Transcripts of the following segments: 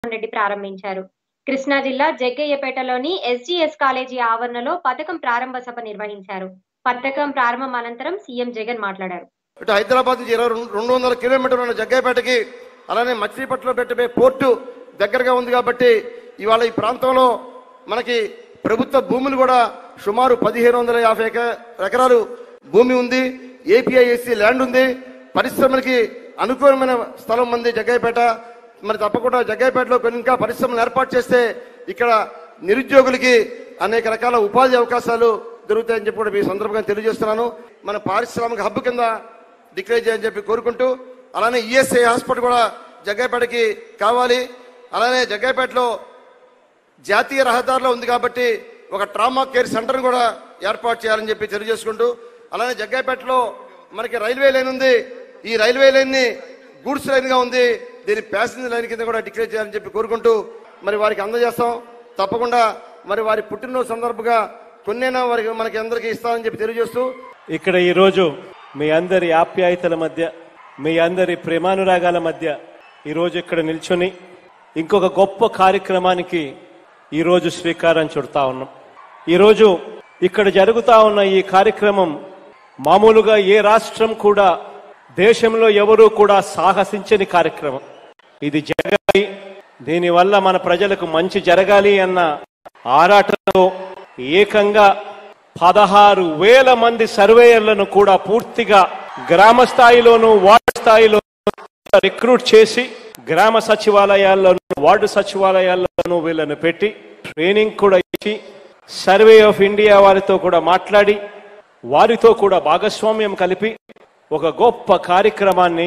జగన్మోహన్ రెడ్డి ప్రారంభించారు కృష్ణా జిల్లా జగ్గయ్యపేటలోని SGS college ఆవరణలో పథకం ప్రారంభ సభ నిర్వహించారు పథకం ప్రారంభం అనంతరం సీఎం జగన్ మాట్లాడారు ఇటు హైదరాబాద్ నుంచి ఇరవై రెండు రెండు వందల కిలోమీటర్లు ఉన్న జగ్గయ్యపేటకి అలానే మచిలీపట్నంలో పెట్టే పోర్టు దగ్గరగా ఉంది కాబట్టి ఇవాళ ఈ ప్రాంతంలో మనకి ప్రభుత్వ భూములు కూడా సుమారు పదిహేను వందల యాభై ఎక- ఎకరాలు భూమి ఉంది ఏపీఐఎస్సి ల్యాండ్ ఉంది పరిశ్రమలకి అనుకూలమైన స్థలం ఉంది జగ్గయ్యపేట మరి తప్పకుండా జగ్గయ్యపేటలో కొన్ని ఇంకా పరిశ్రమలు ఏర్పాటు చేస్తే ఇక్కడ నిరుద్యోగులకి అనేక రకాల ఉపాధి అవకాశాలు దొరుకుతాయని చెప్పి కూడా మీ సందర్భంగా తెలియజేస్తున్నాను మన పారిశ్రామిక హబ్ కింద డిక్లేర్ చేయని చెప్పి కోరుకుంటూ అలానే ఈఎస్ఐ హాస్పిటల్ కూడా జగ్గయ్యపేటకి కావాలి అలానే జగ్గయ్యపేటలో జాతీయ రహదారిలో ఉంది కాబట్టి ఒక ట్రామా కేర్ సెంటర్ కూడా ఏర్పాటు చేయాలని చెప్పి తెలియజేసుకుంటూ అలానే జగ్గయ్యపేటలో మనకి రైల్వే లైన్ ఉంది ఈ రైల్వే లైన్ ని గూడ్స్ లైన్ గా ఉంది దీన్ని ప్యాసింజర్ లైన్ కింద కూడా డిక్లేర్ చేయాలని చెప్పి కోరుకుంటూ మరి వారికి అందజేస్తాం తప్పకుండా మరి వారి పుట్టినరోజు సందర్భంగా కొన్నైనా వారికి మనకి అందరికీ ఇస్తామని చెప్పి తెలియజేస్తూ ఇక్కడ ఈరోజు మీ అందరి ఆప్యాయతల మధ్య మీ అందరి ప్రేమానురాగాల మధ్య ఈరోజు ఇక్కడ నిల్చొని ఇంకొక గొప్ప కార్యక్రమానికి ఈరోజు శ్రీకారం చుడతా ఉన్నాం ఈరోజు ఇక్కడ జరుగుతా ఉన్న ఈ కార్యక్రమం మామూలుగా ఏ రాష్ట్రం కూడా దేశంలో ఎవరూ కూడా సాహసించని కార్యక్రమం ఇది జరగాలి దీనివల్ల మన ప్రజలకు మంచి జరగాలి అన్న ఆరాటంలో ఏకంగా పదహారు వేల మంది సర్వేయర్లను కూడా పూర్తిగా గ్రామ స్థాయిలోను వార్డు స్థాయిలో రిక్రూట్ చేసి గ్రామ సచివాలయాల్లోను వార్డు సచివాలయాల్లోనూ వీళ్ళను పెట్టి ట్రైనింగ్ కూడా ఇచ్చి సర్వే ఆఫ్ ఇండియా వారితో కూడా మాట్లాడి వారితో కూడా భాగస్వామ్యం కలిపి ఒక గొప్ప కార్యక్రమాన్ని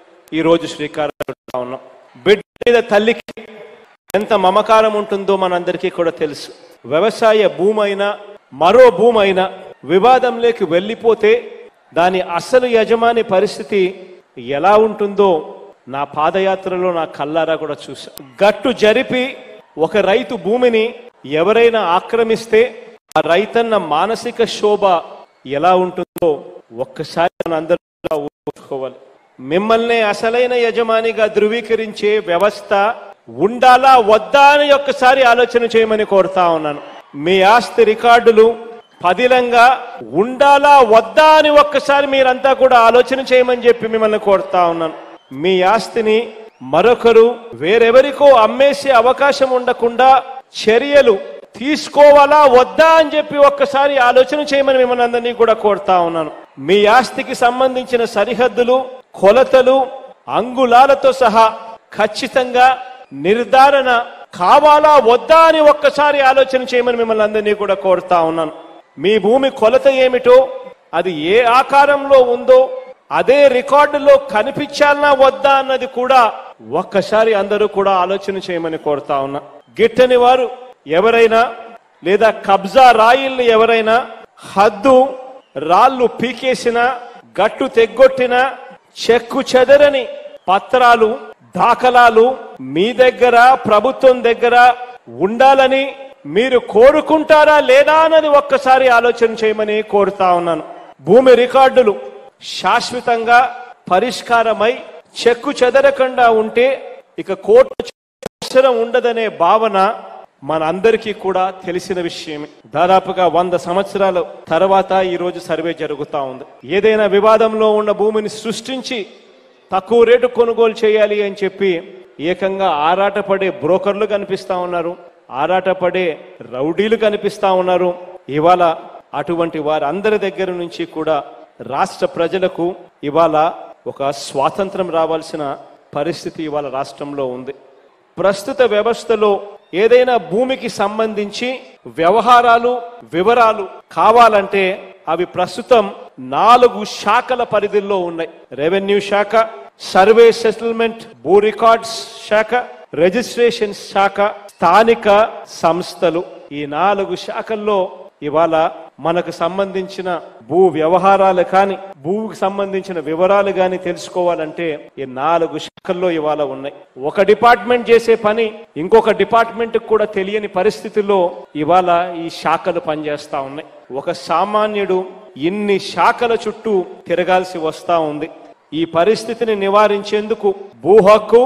ఈ రోజు శ్రీకారం చుడతా ఉన్నాం బిడ్డ మీద తల్లికి ఎంత మమకారం ఉంటుందో మనందరికీ కూడా తెలుసు వ్యవసాయ భూమైనా మరో భూమైనా వివాదంలోకి వెళ్ళిపోతే దాని అసలు యజమాని పరిస్థితి ఎలా ఉంటుందో నా పాదయాత్రలో నా కల్లారా కూడా చూసా గట్టు జరిపి ఒక రైతు భూమిని ఎవరైనా ఆక్రమిస్తే ఆ రైతన్న మానసిక శోభ ఎలా ఉంటుందో ఒక్కసారి మనందరూ కూడా ఊహించుకోవాలి మిమ్మల్ని అసలైన యజమానిగా ధృవీకరించే వ్యవస్థ ఉండాలా వద్దా అని ఒక్కసారి ఆలోచన చేయమని కోరుతా ఉన్నాను మీ ఆస్తి రికార్డులు పదిలంగా ఉండాలా వద్దా అని ఒక్కసారి మీరంతా కూడా ఆలోచన చేయమని చెప్పి మిమ్మల్ని కోరుతా ఉన్నాను మీ ఆస్తిని మరొకరు వేరెవరికో అమ్మేసే అవకాశం ఉండకుండా చర్యలు తీసుకోవాలా వద్దా అని చెప్పి ఒక్కసారి ఆలోచన చేయమని మిమ్మల్ని అందరినీ కూడా కోరుతా ఉన్నాను మీ ఆస్తికి సంబంధించిన సరిహద్దులు కొలతలు అంగుళాలతో సహా ఖచ్చితంగా నిర్ధారణ కావాలా వద్దా అని ఒక్కసారి ఆలోచన చేయమని మిమ్మల్ని అందరినీ కూడా కోరుతా ఉన్నాను మీ భూమి కొలత ఏమిటో అది ఏ ఆకారంలో ఉందో అదే రికార్డులో కనిపించాలనా వద్దా అన్నది కూడా ఒక్కసారి అందరూ కూడా ఆలోచన చేయమని కోరుతా ఉన్నా గిట్టని వారు ఎవరైనా లేదా కబ్జా రాయిల్ని ఎవరైనా హద్దు రాళ్ళు పీకేసిన గట్టు తెగ్గొట్టిన చెక్కు చెదరని పత్రాలు దాఖలాలు మీ దగ్గర ప్రభుత్వం దగ్గర ఉండాలని మీరు కోరుకుంటారా లేదా అన్నది ఒక్కసారి ఆలోచన చేయమని కోరుతా ఉన్నాను భూమి రికార్డులు శాశ్వతంగా పరిష్కారమై చెక్కు చెదరకుండా ఉంటే ఇక కోర్టు అవసరం ఉండదనే భావన మనందరికీ కూడా తెలిసిన విషయమే దాదాపుగా వంద సంవత్సరాల తర్వాత ఈ రోజు సర్వే జరుగుతా ఉంది ఏదైనా వివాదంలో ఉన్న భూమిని సృష్టించి తక్కువ రేటు కొనుగోలు చేయాలి అని చెప్పి ఏకంగా ఆరాటపడే బ్రోకర్లు కనిపిస్తా ఉన్నారు ఆరాటపడే రౌడీలు కనిపిస్తా ఉన్నారు ఇవాళ అటువంటి వారందరి దగ్గర నుంచి కూడా రాష్ట్ర ప్రజలకు ఇవాళ ఒక స్వాతంత్రం రావాల్సిన పరిస్థితి ఇవాళ రాష్ట్రంలో ఉంది ప్రస్తుత వ్యవస్థలో ఏదైనా భూమికి సంబంధించి వ్యవహారాలు వివరాలు కావాలంటే అవి ప్రస్తుతం నాలుగు శాఖల పరిధిలో ఉన్నాయి రెవెన్యూ శాఖ సర్వే సెటిల్మెంట్ భూ రికార్డ్స్ శాఖ రిజిస్ట్రేషన్ శాఖ స్థానిక సంస్థలు ఈ నాలుగు శాఖల్లో ఇవాళ మనకు సంబంధించిన భూ వ్యవహారాలు కానీ భూమికి సంబంధించిన వివరాలు కానీ తెలుసుకోవాలంటే ఈ నాలుగు శాఖల్లో ఇవాళ ఉన్నాయి ఒక డిపార్ట్మెంట్ చేసే పని ఇంకొక డిపార్ట్మెంట్ కూడా తెలియని పరిస్థితుల్లో ఇవాళ ఈ శాఖలు పనిచేస్తా ఉన్నాయి ఒక సామాన్యుడు ఇన్ని శాఖల చుట్టూ తిరగాల్సి వస్తా ఉంది ఈ పరిస్థితిని నివారించేందుకు భూ హక్కు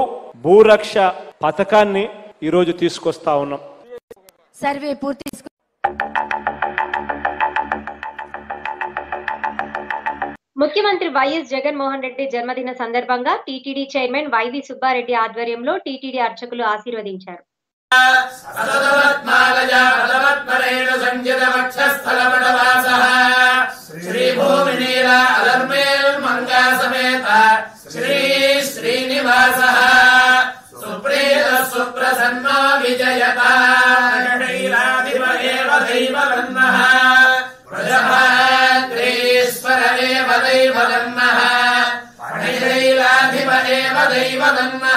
భూరక్ష పథకాన్ని ఈరోజు తీసుకొస్తా ఉన్నాం సర్వే పూర్తి చేసుకు- ముఖ్యమంత్రి వైఎస్ జగన్మోహన్ రెడ్డి జన్మదిన సందర్భంగా టీటీడీ చైర్మన్ వైవి సుబ్బారెడ్డి ఆధ్వర్యంలో టీటీడీ అర్చకులు ఆశీర్వదించారు సతతవత్మాలయా పదవత్పరేణ సంజితవక్షస్థలమడవాసః శ్రీభూమినీల అలర్మేల్ మంగా సమేత శ్రీ శ్రీనివాసः సుప్రీత సుప్రసన్నో విజయత శైలాధిపయేవ దైవలన్నः ప్రజభాగ్రేశ్వర ఏవ దైవలన్నः పణిశైలాధిప ఏవ దైవలన్నः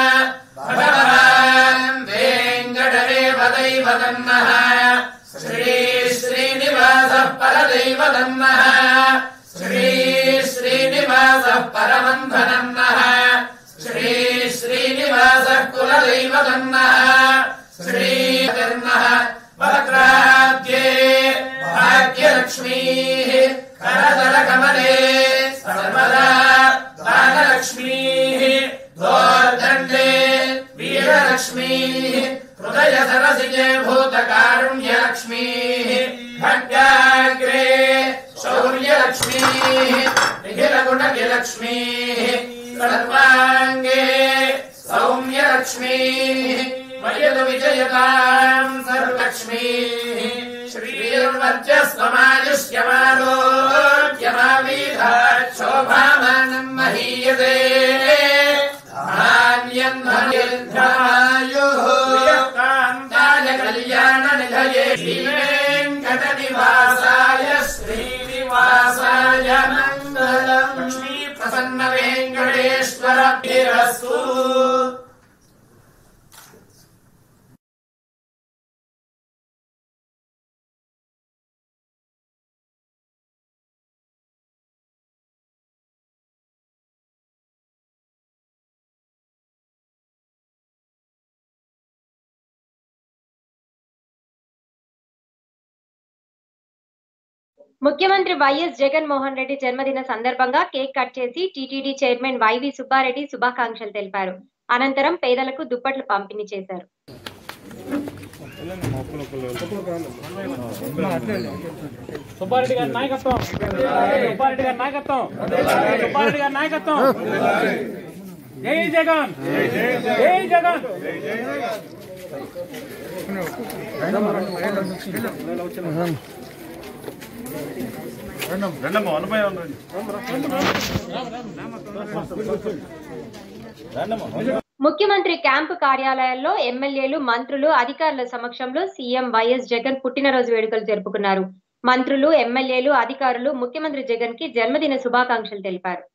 భగవాన్ వెంకటదేవ దైవదన్నః శ్రీ శ్రీనివాసः పరదైవదన్నः శ్రీ శ్రీనివాసः పరమంధనన్నः శ్రీ శ్రీనివాసः కులదైవదన్నः శ్రీధర్నः వక్రాద్యే భాగ్యలక్ష్మీः కరదలకమలే సర్వదా దానలక్ష్మీः దోర్దండే వీరలక్ష్మీः హృదయ సరసిజే భూతకారుణ్యలక్ష్మీः ఖడ్గాగ్రే శౌర్యలక్ష్మీः నిఖిలగుణవిలక్ష్మీः సర్వాంగే సౌమ్యలక్ష్మీः వయదు విజయతాం సర్వలక్ష్మీः శ్రీర్వర్చస్వమాయుష్యమారోగ్యమావీధ శోభామానం మహీయతే ధాన్యంధనుః కళ్యాణ నిధయే శ్రీవేంకట నివాసాయ శ్రీనివాసాయ మంగళం లక్ష్మీ ప్రసన్న వెంకటేశ్వరభిరస్తు ముఖ్యమంత్రి వైఎస్ జగన్మోహన్ రెడ్డి జన్మదిన సందర్భంగా కేక్ కట్ చేసి టీటీడీ చైర్మన్ వైవి సుబ్బారెడ్డి శుభాకాంక్షలు తెలిపారు అనంతరం పేదలకు దుప్పట్లు పంపిణీ చేశారు సుబ్బారెడ్డి గారి నాయకత్వం సుబ్బారెడ్డి గారి నాయకత్వం సుబ్బారెడ్డి గారి నాయకత్వం జై జగన్ జై జగన్ ముఖ్యమంత్రి క్యాంపు కార్యాలయాల్లో ఎమ్మెల్యేలు మంత్రులు అధికారుల సమక్షంలో సీఎం వైఎస్ జగన్ పుట్టినరోజు వేడుకలు జరుపుకున్నారు మంత్రులు ఎమ్మెల్యేలు అధికారులు ముఖ్యమంత్రి జగన్ కి జన్మదిన శుభాకాంక్షలు తెలిపారు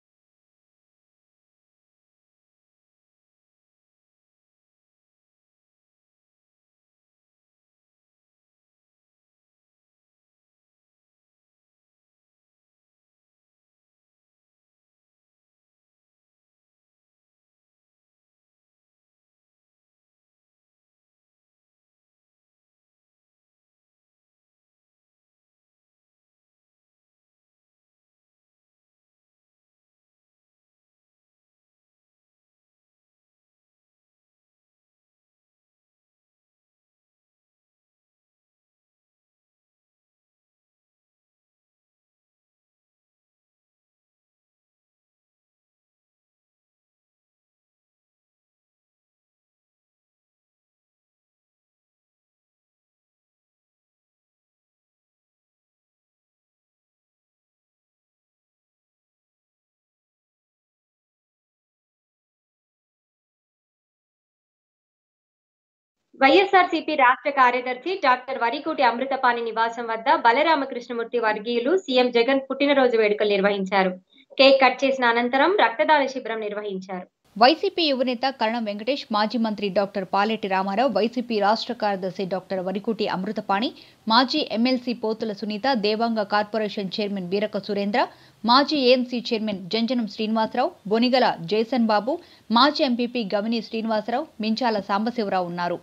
వైఎస్ఆర్సీపీ రాష్ట్ర కార్యదర్శి డాక్టర్ వరికోటి అమృతపాణి నివాసం వద్ద బలరామకృష్ణమూర్తి వర్గీయులు సీఎం జగన్ పుట్టినరోజు వేడుకలు నిర్వహించారు కేక్ కట్ చేసిన అనంతరం రక్తదాన శిబిరం నిర్వహించారు వైసీపీ యువనేత కరణం వెంకటేష్ మాజీ మంత్రి డాక్టర్ పాలెటి రామారావు వైసీపీ రాష్ట్ర కార్యదర్శి డాక్టర్ వరికుటి అమృతపాణి మాజీ MLC Pothula Sunitha Devanga corporation chairman Beeraka Surendra మాజీ ఏఎంసీ చైర్మన్ జంజనం శ్రీనివాసరావు బొనిగల జైసన్ బాబు మాజీ ఎంపీపీ గవిని శ్రీనివాసరావు మించాల సాంబశివరావు ఉన్నారు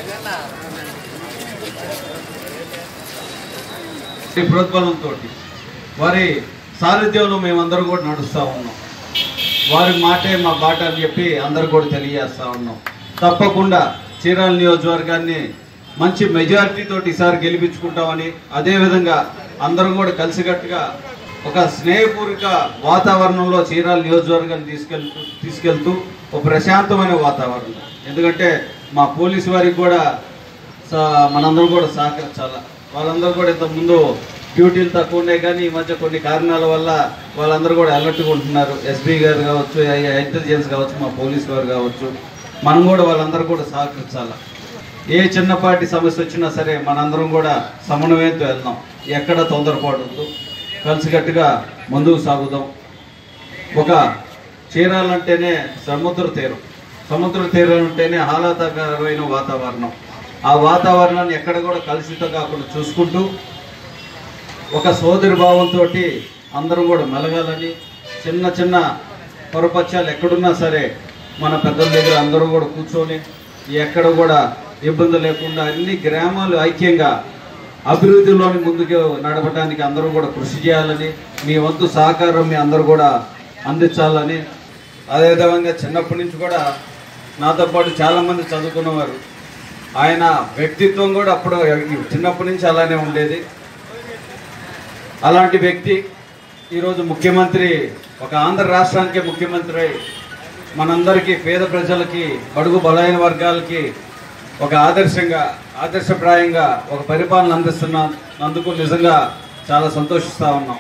ఈ ప్రోద్బలంతో వారి సారథ్యంలో మేమందరం కూడా నడుస్తూ ఉన్నాం వారి మాటే మా బాట అని చెప్పి అందరు కూడా తెలియజేస్తా ఉన్నాం తప్పకుండా చీరాల నియోజకవర్గాన్ని మంచి మెజారిటీ తోటి ఈసారి గెలిపించుకుంటామని అదేవిధంగా అందరం కూడా కలిసికట్టుగా ఒక స్నేహపూర్వక వాతావరణంలో చీరాల నియోజకవర్గాన్ని తీసుకెళ్తూ తీసుకెళ్తూ ఒక ప్రశాంతమైన వాతావరణం ఎందుకంటే మా పోలీసు వారికి కూడా స- మనందరం కూడా సహకరించాల వాళ్ళందరూ కూడా ఇంత ముందు డ్యూటీలు తక్కువ ఉన్నాయి కానీ ఈ మధ్య కొన్ని కారణాల వల్ల వాళ్ళందరూ కూడా అలర్ట్గా ఉంటున్నారు ఎస్పీ గారు కావచ్చు ఇంటెలిజెన్స్ కావచ్చు మా పోలీస్ వారు కావచ్చు మనం కూడా వాళ్ళందరూ కూడా సహకరించాలి ఏ చిన్నపాటి సమస్య వచ్చినా సరే మనందరం కూడా సమన్వయంతో వెళ్దాం ఎక్కడ తొందరపడద్దు కలిసికట్టుగా ముందుకు సాగుదాం ఒక చీరాలంటేనే సముద్ర తీరం సముద్ర తీరం అంటేనే ఆహ్లాదకరమైన వాతావరణం ఆ వాతావరణాన్ని ఎక్కడ కూడా కలుషితం కాకుండా చూసుకుంటూ ఒక సోదరి భావంతో అందరం కూడా మెలగాలని చిన్న చిన్న పొరపక్షాలు ఎక్కడున్నా సరే మన పెద్దల దగ్గర అందరూ కూడా కూర్చొని ఎక్కడ కూడా ఇబ్బంది లేకుండా అన్ని గ్రామాలు ఐక్యంగా అభివృద్ధిలోని ముందుకు నడపడానికి అందరూ కూడా కృషి చేయాలని మీ వంతు సహకారం మీ అందరూ కూడా అందించాలని అదేవిధంగా చిన్నప్పటి నుంచి కూడా నాతో పాటు చాలామంది చదువుకున్నవారు ఆయన వ్యక్తిత్వం కూడా అప్పుడు చిన్నప్పటి నుంచి అలానే ఉండేది అలాంటి వ్యక్తి ఈరోజు ముఖ్యమంత్రి ఒక ఆంధ్ర రాష్ట్రానికి ముఖ్యమంత్రి అయి మనందరికీ పేద ప్రజలకి బడుగు బలైన వర్గాలకి ఒక ఆదర్శంగా ఆదర్శప్రాయంగా ఒక పరిపాలన అందిస్తున్నందుకు నిజంగా చాలా సంతోషిస్తూ ఉన్నాం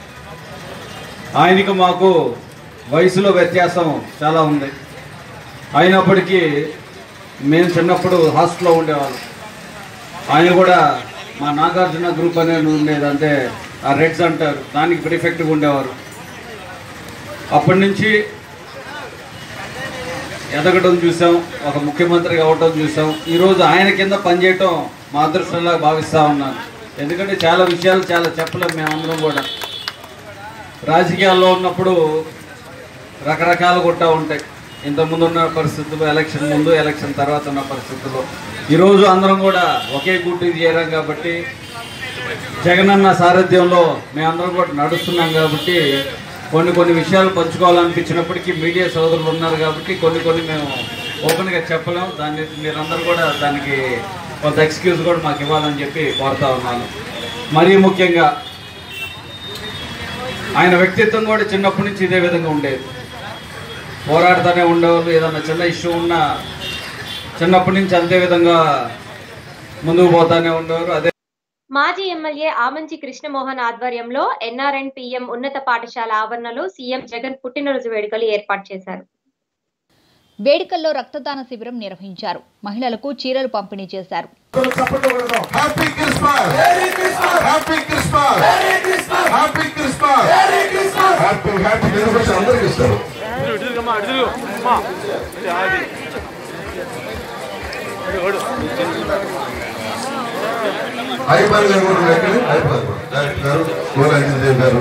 ఆయనకి మాకు వయసులో వ్యత్యాసం చాలా ఉంది అయినప్పటికీ మేము చిన్నప్పుడు హాస్టల్లో ఉండేవాళ్ళం ఆయన కూడా మా నాగార్జున గ్రూప్ అనేది ఉండేది అంటే ఆ రెడ్స్ అంటారు దానికి ప్రిఫెక్ట్గా ఉండేవారు అప్పటి నుంచి ఎదగడం చూసాం ఒక ముఖ్యమంత్రి కావటం చూసాం ఈరోజు ఆయన కింద పనిచేయటం మా అదృష్టంలా భావిస్తూ ఉన్నాను ఎందుకంటే చాలా విషయాలు చాలా చెప్పలేం మేమందరం కూడా రాజకీయాల్లో ఉన్నప్పుడు రకరకాలు కొట్టా ఉంటాయి ఇంతకుముందు ఉన్న పరిస్థితులు ఎలక్షన్ ముందు ఎలక్షన్ తర్వాత ఉన్న పరిస్థితుల్లో ఈరోజు అందరం కూడా ఒకే గుడ్డు చేరాం కాబట్టి జగనన్న సారథ్యంలో మేమందరం కూడా నడుస్తున్నాం కాబట్టి కొన్ని కొన్ని విషయాలు పంచుకోవాలనిపించినప్పటికీ మీడియా సోదరులు ఉన్నారు కాబట్టి కొన్ని కొన్ని మేము ఓపెన్గా చెప్పలేం దాన్ని మీరందరూ కూడా దానికి కొంత ఎక్స్క్యూజ్ కూడా మాకు ఇవ్వాలని చెప్పి కోరుతా ఉన్నాను మరీ ముఖ్యంగా ఆయన వ్యక్తిత్వం కూడా చిన్నప్పటి నుంచి ఇదే విధంగా ఉండేది పోరాడుతూనే ఉండేవాళ్ళు ఏదన్నా చిన్న ఇష్యూ ఉన్నా చిన్నప్పటి నుంచి అంతే విధంగా ముందుకు పోతానే ఉండేవారు అదే మాజీ ఎమ్మెల్యే ఆమంచి కృష్ణమోహన్ ఆధ్వర్యంలో ఎన్ఆర్ఎన్ పిఎం ఉన్నత పాఠశాల ఆవరణలో సీఎం జగన్ పుట్టినరోజు వేడుకలు ఏర్పాటు చేశారు వేడుకల్లో రక్తదాన శిబిరం నిర్వహించారు మహిళలకు చీరలు పంపిణీ చేశారు happy Christmas happy Christmas happy Christmas happy happy Christmas అందరికి ఇస్తారు అయిపోయి గారు కూడా లేకండి అయిపోయి డైరెక్టర్ గారు గోరాజీదేవి గారు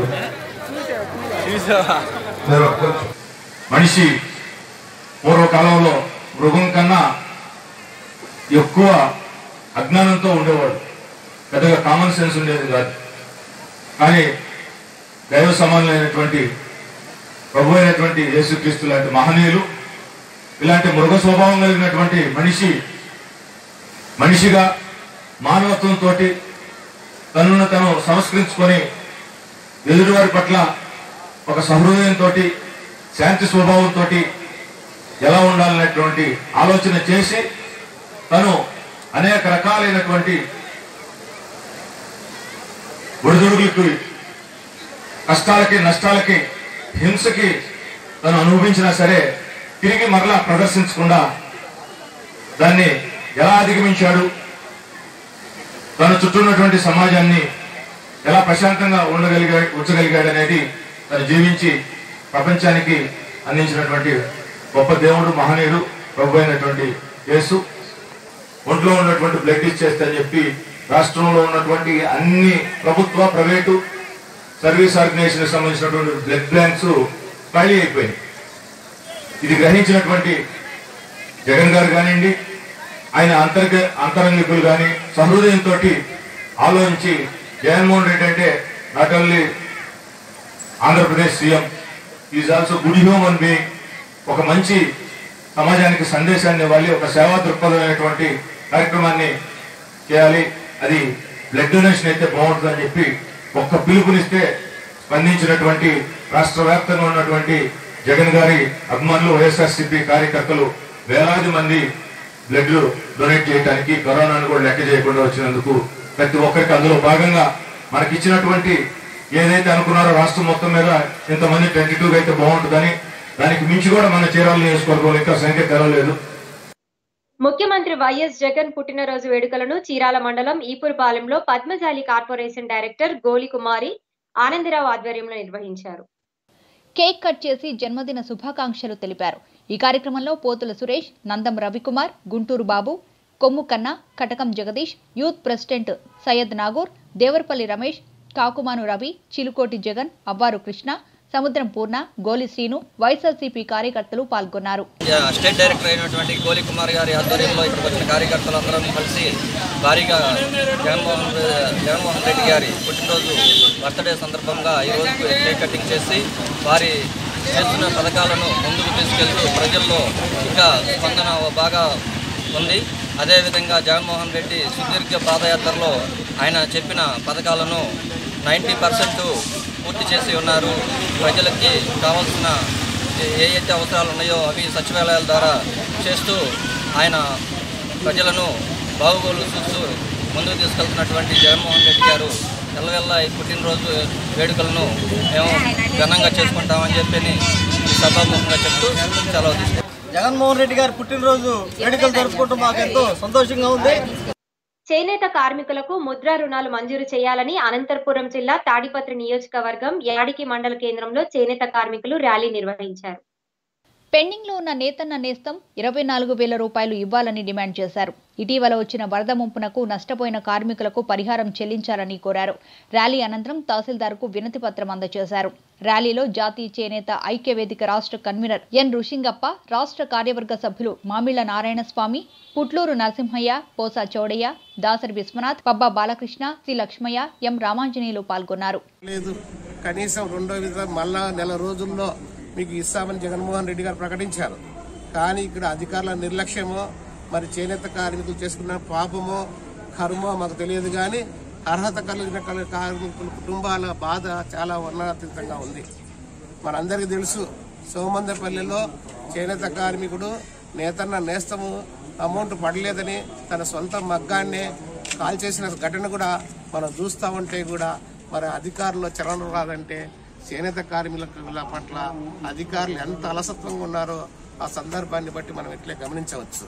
మీరు కొంచెం మనిషి పూర్వకాలంలో మృగం కన్నా ఎక్కువ అజ్ఞానంతో ఉండేవాడు పెద్దగా కామన్ సెన్స్ ఉండేది కాదు కానీ దైవ సమానులైనటువంటి ప్రభు అయినటువంటి యేసుక్రీస్తు లాంటి మహనీయులు ఇలాంటి మృగ స్వభావం కలిగినటువంటి మనిషి మనిషిగా మానవత్వంతో తనను తను సంస్కరించుకొని ఎదుటివారి పట్ల ఒక సహృదయంతో శాంతి స్వభావంతో ఎలా ఉండాలనేటువంటి ఆలోచన చేసి తను అనేక రకాలైనటువంటి ఒడిదుడుగులకి కష్టాలకి నష్టాలకి హింసకి తను అనుభవించినా సరే తిరిగి మరలా ప్రదర్శించకుండా దాన్ని ఎలా అధిగమించాడు తన చుట్టూ ఉన్నటువంటి సమాజాన్ని ఎలా ప్రశాంతంగా ఉండగలిగా ఉంచగలిగాడు అనేది తను జీవించి ప్రపంచానికి అందించినటువంటి గొప్ప దేవుడు మహనీయుడు ప్రభు అయినటువంటి యేసు ఒంట్లో ఉన్నటువంటి బ్లడ్ ఇచ్చేస్తే అని చెప్పి రాష్ట్రంలో ఉన్నటువంటి అన్ని ప్రభుత్వ ప్రైవేటు సర్వీస్ ఆర్గనైజేషన్ సంబంధించినటువంటి బ్లడ్ బ్యాంక్స్ ఖాళీ అయిపోయాయి ఇది గ్రహించినటువంటి జగన్ గారు కానివ్వండి ఆయన అంతర్గ అంతరంగికులు కానీ సహృదయంతో ఆలోచించి జగన్మోహన్ రెడ్డి అంటే not only Andhra Pradesh CM is also good human being ఒక మంచి సమాజానికి సందేశాన్ని ఇవ్వాలి ఒక సేవా దృక్పథమైనటువంటి కార్యక్రమాన్ని చేయాలి అది బ్లడ్ డొనేషన్ అయితే బాగుంటుందని చెప్పి ఒక్క పిలుపునిస్తే స్పందించినటువంటి రాష్ట్ర వ్యాప్తంగా ఉన్నటువంటి జగన్ గారి అభిమానులు వైఎస్ఆర్సీపీ కార్యకర్తలు వేలాది మంది బ్లడ్ డొనేట్ చేయడానికి కరోనాను కూడా లెక్క చేయకుండా వచ్చినందుకు ప్రతి ఒక్కరికి అందులో భాగంగా మనకి ఇచ్చినటువంటి ఏదైతే అనుకున్నారో రాష్ట్రం మొత్తం మీద ఇంతమంది ట్వంటీ టూ అయితే బాగుంటుందని దానికి మించి కూడా మన చీరాల నియోజకవర్గంలో ఇంకా సంఖ్య తెరవలేదు ముఖ్యమంత్రి వైఎస్ జగన్ పుట్టినరోజు వేడుకలను చీరాల మండలం ఈపురపాలెంలో పద్మశాలి కార్పొరేషన్ డైరెక్టర్ గోలి కుమారి ఆనందరావు ఆధ్వర్యంలో నిర్వహించారు కేక్ కట్ చేసి జన్మదిన శుభాకాంక్షలు తెలిపారు ఈ కార్యక్రమంలో పోతుల సురేష్ నందం రవికుమార్ గుంటూరు బాబు కొమ్ము కన్నా కటకం జగదీష్ యూత్ ప్రెసిడెంట్ సయ్యద్ నాగూర్ దేవరపల్లి రమేష్ కాకుమాను రవి చిలుకోటి జగన్ అవ్వారు కృష్ణ సముద్రం పూర్ణ గోలి శ్రీను వైఎస్ఆర్సీపీ కార్యకర్తలు పాల్గొన్నారు స్టేట్ డైరెక్టర్ అయినటువంటి గోలి కుమార్ గారి ఆధ్వర్యంలో ఇక్కడికి వచ్చిన కార్యకర్తలందరం కలిసి భారీగా జగన్మోహన్ రె- జగన్మోహన్ రెడ్డి గారి పుట్టినరోజు బర్త్డే సందర్భంగా ఈరోజు కేక్ కటింగ్ చేసి వారి చేస్తున్న పథకాలను ముందుకు తీసుకెళ్తూ ప్రజల్లో ఇంకా స్పందన బాగా ఉంది అదేవిధంగా జగన్మోహన్ రెడ్డి సుదీర్ఘ పాదయాత్రలో ఆయన చెప్పిన పథకాలను నైంటీ పర్సెంట్ పూర్తి చేసి ఉన్నారు ప్రజలకి కావాల్సిన ఏ అయితే అవసరాలు ఉన్నాయో అవి సచివాలయాల ద్వారా చేస్తూ ఆయన ప్రజలను బాగోగులు చూస్తూ ముందుకు తీసుకెళ్తున్నటువంటి జగన్మోహన్ రెడ్డి గారు ఎల్లవెల్ల ఈ పుట్టినరోజు వేడుకలను మేము ఘనంగా చేసుకుంటామని చెప్పి ఈ సభాముఖంగా చెప్తూ సెలవు తీసుకుంటాం జగన్మోహన్ రెడ్డి గారి పుట్టినరోజు వేడుకలు జరుపుకోవడం మాకు ఎంతో సంతోషంగా ఉంది చేనేత కార్మికులకు ముద్రా రుణాలు మంజూరు చేయాలని అనంతపురం జిల్లా తాడిపత్రి నియోజకవర్గం యాడికి మండల కేంద్రంలో చేనేత కార్మికులు ర్యాలీ నిర్వహించారు పెండింగ్లో ఉన్న నేతన్న నేస్తం ఇరవై నాలుగు వేల రూపాయలు ఇవ్వాలని డిమాండ్ చేశారు ఇటీవల వచ్చిన వరద ముంపునకు నష్టపోయిన కార్మికులకు పరిహారం చెల్లించాలని కోరారు ర్యాలీ అనంతరం తహసీల్దార్కు వినతి పత్రం అందజేశారు ర్యాలీలో జాతీయ చేనేత ఐక్య వేదిక రాష్ట్ర కన్వీనర్ ఎన్ ఋషింగప్ప రాష్ట్ర కార్యవర్గ సభ్యులు మామిళ్ల నారాయణస్వామి పుట్లూరు నరసింహయ్య పోసా చౌడయ్య దాసరి విశ్వనాథ్ పబ్బా బాలకృష్ణ సి లక్ష్మయ్య ఎం రామాంజనేయులు పాల్గొన్నారు లేదు కనీసం రెండో విడత మళ్ళా నెల రోజుల్లో మీకు ఇస్తామని జగన్మోహన్ రెడ్డి గారు ప్రకటించారు కానీ ఇక్కడ అధికారుల నిర్లక్ష్యమో మరి చేనేత కార్మికులు చేసుకున్న పాపమో కర్మో మాకు తెలియదు కానీ అర్హత కలిగిన కల- కార్మికుల కుటుంబాల బాధ చాలా వర్ణనాతీతంగా ఉంది మనందరికీ తెలుసు సోమందపల్లిలో చేనేత కార్మికుడు నేతన్న నేస్తము అమౌంట్ పడలేదని తన సొంత మగ్గాన్నే కాల్ చేసిన ఘటన కూడా మనం చూస్తా ఉంటే కూడా మరి అధికారులు చలనం రాదంటే చేనేత కార్మికుల పట్ల అధికారులు ఎంత అలసత్వంగా ఉన్నారో ఆ సందర్భాన్ని బట్టి మనం ఇట్లే గమనించవచ్చు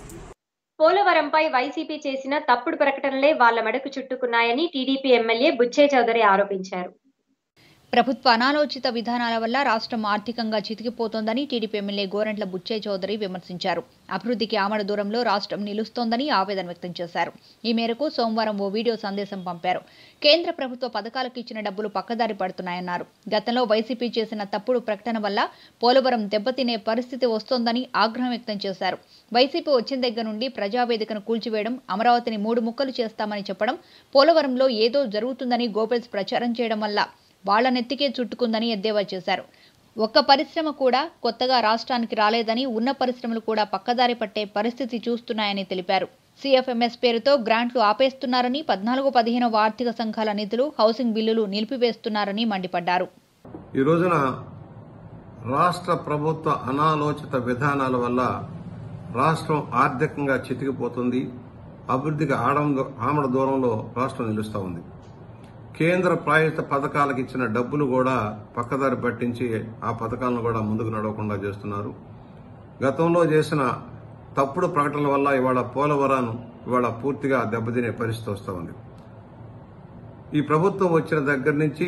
పోలవరంపై వైసీపీ చేసిన తప్పుడు ప్రకటనలే వాళ్ల మెడకు చుట్టుకున్నాయని టీడీపీ ఎమ్మెల్యే బుచ్చే చౌదరి ఆరోపించారు ప్రభుత్వ అనాలోచిత విధానాల వల్ల రాష్ట్రం ఆర్థికంగా చితికిపోతోందని టీడీపీ ఎమ్మెల్యే గోరంట్ల బుచ్చే చౌదరి విమర్శించారు అభివృద్ధికి ఆమడ దూరంలో రాష్ట్రం నిలుస్తోందని ఆవేదన వ్యక్తం చేశారు ఈ మేరకు సోమవారం ఓ వీడియో సందేశం పంపారు కేంద్ర ప్రభుత్వ పథకాలకు ఇచ్చిన డబ్బులు పక్కదారి పడుతున్నాయన్నారు గతంలో వైసీపీ చేసిన తప్పుడు ప్రకటన వల్ల పోలవరం దెబ్బతినే పరిస్థితి వస్తోందని ఆగ్రహం వ్యక్తం చేశారు వైసీపీ వచ్చిన దగ్గర నుండి ప్రజావేదికను కూల్చివేయడం అమరావతిని మూడు ముక్కలు చేస్తామని చెప్పడం పోలవరంలో ఏదో జరుగుతుందని గోబెల్స్ ప్రచారం చేయడం వల్ల వాళ్ల నెత్తికే చుట్టుకుందని ఎద్దేవా చేశారు ఒక్క పరిశ్రమ కూడా కొత్తగా రాష్ట్రానికి రాలేదని ఉన్న పరిశ్రమలు కూడా పక్కదారి పట్టే పరిస్థితి చూస్తున్నాయని తెలిపారు సీఎఫ్ఎంఎస్ పేరుతో గ్రాంట్లు ఆపేస్తున్నారని పద్నాలుగు పదిహేనవ ఆర్థిక సంఘాల నిధులు హౌసింగ్ బిల్లులు నిలిపివేస్తున్నారని మండిపడ్డారు ఈ రోజున రాష్ట్ర ప్రభుత్వ అనాలోచిత విధానాల వల్ల రాష్ట్రం ఆర్థికంగా చితికిపోతుంది అభివృద్ధికి ఆడం ఆమడ దూరంలో రాష్ట్రం నిలుస్తూ ఉంది కేంద్ర ప్రాయోజిత పథకాలకు ఇచ్చిన డబ్బులు కూడా పక్కదారి పట్టించి ఆ పథకాలను కూడా ముందుకు నడవకుండా చేస్తున్నారు గతంలో చేసిన తప్పుడు ప్రకటనల వల్ల ఇవాళ పోలవరాన్ని ఇవాళ పూర్తిగా దెబ్బతినే పరిస్థితి వస్తూ ఉంది ఈ ప్రభుత్వం వచ్చిన దగ్గర నుంచి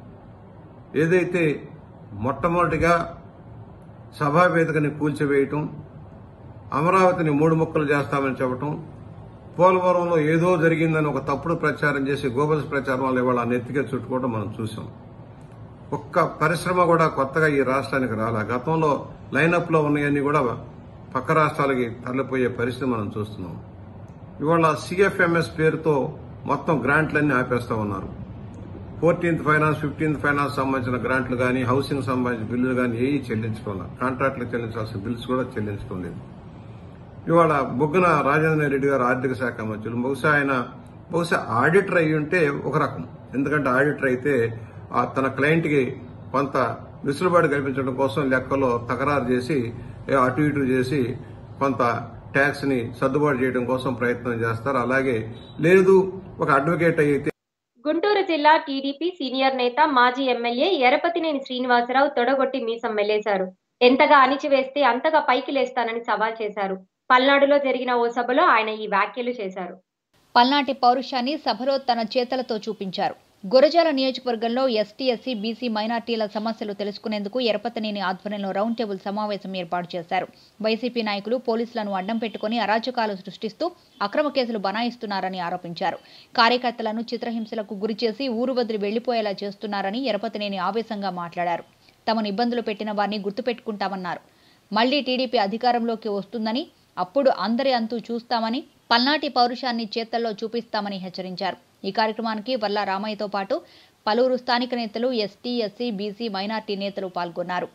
ఏదైతే మొట్టమొదటిగా సభావేదికని కూల్చివేయటం అమరావతిని మూడు ముక్కలు చేస్తామని చెప్పటం పోలవరంలో ఏదో జరిగిందని ఒక తప్పుడు ప్రచారం చేసి గోబల్స్ ప్రచారం వల్ల ఇవాళ ఆ నెత్తికే చుట్టుకోవడం మనం చూసాం ఒక్క పరిశ్రమ కూడా కొత్తగా ఈ రాష్ట్రానికి రాలే గతంలో లైనప్ లో ఉన్నాయన్నీ కూడా పక్క రాష్ట్రాలకి తరలిపోయే పరిస్థితి మనం చూస్తున్నాం ఇవాళ సిఎఫ్ఎంఎస్ పేరుతో మొత్తం గ్రాంట్లన్నీ ఆపేస్తా ఉన్నారు ఫోర్టీన్త్ ఫైనాన్స్ ఫిఫ్టీన్త్ ఫైనాన్స్ సంబంధించిన గ్రాంట్లు కానీ హౌసింగ్ సంబంధించిన బిల్లులు కానీ ఏవి చెల్లించడం లేదు. కాంట్రాక్టులు చెల్లించాల్సిన బిల్స్ కూడా చెల్లించడం లేదు ఇవాళ బొగ్గున రాజేంద్ర రెడ్డి గారు ఆర్థిక శాఖ మంత్రులు బహుశా ఆయన బహుశా ఆడిటర్ అయి ఉంటే ఒక రకం ఎందుకంటే ఆడిటర్ అయితే ఆ తన క్లయింట్ కి కొంత వెసులుబాటు కల్పించడం కోసం లెక్కలో తకరారు చేసి ఏ అటు ఇటు చేసి కొంత ట్యాక్స్ ని సర్దుబాటు చేయడం కోసం ప్రయత్నం చేస్తారు అలాగే లేదు ఒక అడ్వకేట్ అయితే గుంటూరు జిల్లా టీడీపీ సీనియర్ నేత మాజీ ఎమ్మెల్యే ఎరపతినేని శ్రీనివాసరావు తొడగొట్టి మీసం మెలేశారు ఎంతగా అణిచివేస్తే అంతగా పైకి లేస్తానని సవాల్ చేశారు పల్నాడులో జరిగిన ఓ సభలో ఆయన ఈ వ్యాఖ్యలు చేశారు పల్నాటి పౌరుషాన్ని సభలో తన చేతలతో చూపించారు గురజాల నియోజకవర్గంలో ఎస్టీ ఎస్సీ బీసీ మైనార్టీల సమస్యలు తెలుసుకునేందుకు ఎరపతనేని ఆధ్వర్యంలో రౌండ్ టేబుల్ సమావేశం ఏర్పాటు చేశారు వైసీపీ నాయకులు పోలీసులను అడ్డం పెట్టుకుని అరాచకాలు సృష్టిస్తూ అక్రమ కేసులు బనాయిస్తున్నారని ఆరోపించారు కార్యకర్తలను చిత్రహింసలకు గురిచేసి ఊరు వదిలి వెళ్లిపోయేలా చేస్తున్నారని ఎరపతినేని ఆవేశంగా మాట్లాడారు తమను ఇబ్బందులు పెట్టిన వారిని గుర్తుపెట్టుకుంటామన్నారు మళ్లీ టీడీపీ అధికారంలోకి వస్తుందని అప్పుడు అందరి అంతు చూస్తామని పల్నాటి పౌరుషాన్ని చేతల్లో చూపిస్తామని హెచ్చరించారు ఈ కార్యక్రమానికి వల్ల రామయ్యతో పాటు పలువురు స్థానిక నేతలు ఎస్టీ ఎస్సీ బీసీ మైనార్టీ నేతలు పాల్గొన్నారు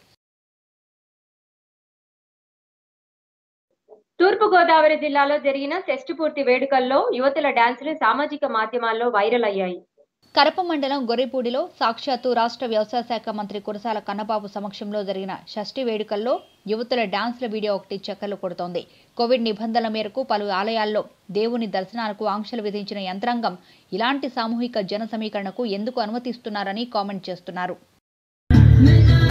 తూర్పు గోదావరి జిల్లాలో జరిగిన షష్ఠి పూర్తి వేడుకల్లో యువతుల డాన్సులు సామాజిక మాధ్యమాల్లో వైరల్ అయ్యాయి కరప మండలం గొర్రెపూడిలో సాక్షాత్తు రాష్ట్ర వ్యవసాయ శాఖ మంత్రి కురసాల కన్నబాబు సమక్షంలో జరిగిన షష్ఠి వేడుకల్లో యువతుల డాన్స్ల వీడియో ఒకటి చక్కర్లు కొడుతోంది కోవిడ్ నిబంధనల మేరకు పలు ఆలయాల్లో దేవుని దర్శనాలకు ఆంక్షలు విధించిన యంత్రాంగం ఇలాంటి సామూహిక జన సమీకరణకు ఎందుకు అనుమతిస్తున్నారని కామెంట్ చేస్తున్నారు